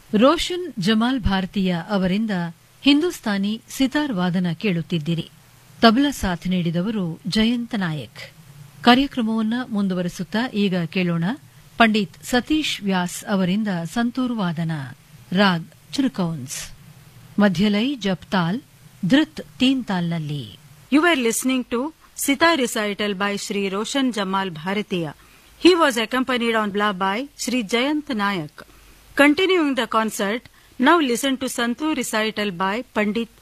Roshan Jamal ಭಾರತೀಯ ಅವರಿಂದ ಹಿಂದೂಸ್ತಾನಿ ಸಿತಾರ್ ವಾದನ ಕೇಳುತ್ತಿದ್ದಿರಿ ತಬಲಾ ಸಾಥ್ ನೀಡಿದವರು ಜಯಂತ ನಾಯಕ್ ಕಾರ್ಯಕ್ರಮವನ್ನು ಮುಂದುವರೆಸುತ್ತಾ ಈಗ ಕೇಳೋಣ ಪಂಡಿತ್ ಸತೀಶ್ ವ್ಯಾಸ್ ಅವರಿಂದ ಸಂತೂರು ವಾದನ raag ಚುರುಕೌನ್ಸ್ ಮಧ್ಯಲೈ ಜಪ್ತಾಲ್ ಧೃತ್ ತೀನ್ ತಾಲ್ನಲ್ಲಿ You were listening to Sita recital by Sri Roshan Jamal Bharatiya. He was accompanied on bla by Sri Jayant Nayak. Continuing the concert, now listen to Santu recital by Pandit